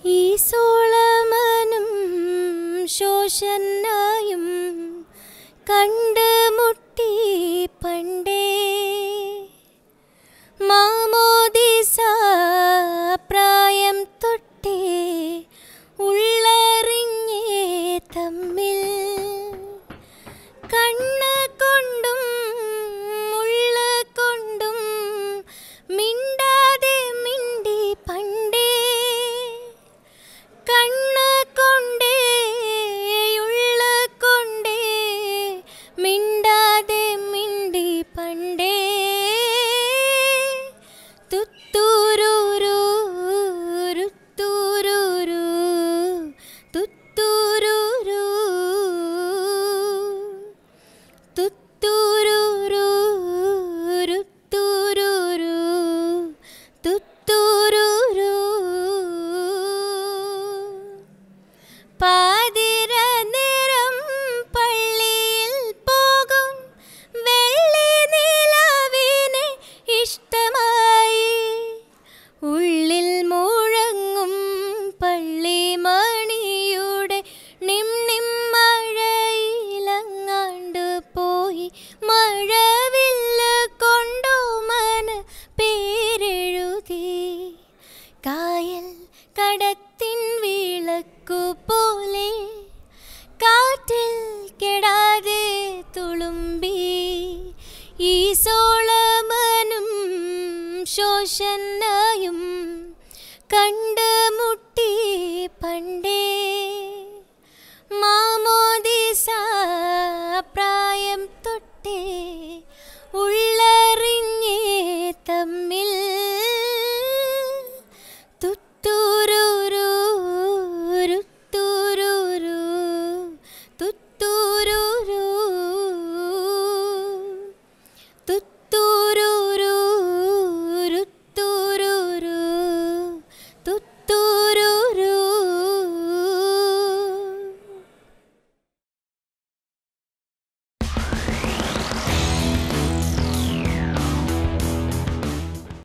ഈ സോളമനും ശോഷനായും കണ്ടുമുട്ടി പണ്ടേ മാമോദിസ പ്രായം തൊട്ടേ ഉള്ളറിഞ്ഞേ തമ്മിൽ കണ്ണ് കൊണ്ടും ഉള്ള കൊണ്ടും മിണ്ടാതെ മിണ്ടി പണ്ടേ കണ്ണ് കൊണ്ടേ ഉള്ള കൊണ്ടേ മിണ്ടാതെ മിണ്ടി പണ്ടേ തുത്തൂരൂരു രുത്തൂരൂരു തുത്തൂരൂരു തുത്തൂരൂരു രുത്തൂരൂരു തുത്തൂരൂരു പാതിര നേരം പള്ളിയിൽ പോകും വെള്ളി നിലവിനെ ഇഷ്ടമായി ഉള്ളിൽ മുഴങ്ങും പള്ളി മണിയുടെ നിം നിം മഴയിലങ്ങാണ്ട് പോയി മഴവില്ല് കൊണ്ടു മന പേരെഴുതി കായൽ കടത്തിൻ വിളക്കു പോലെ കാറ്റിൽ കെടാതെ തുളുമ്പി ഈ സോളമനും ശോഷനായും കണ്ടുമുട്ടി പണ്ടേ മാമോദിസ പ്രായം തൊട്ടേ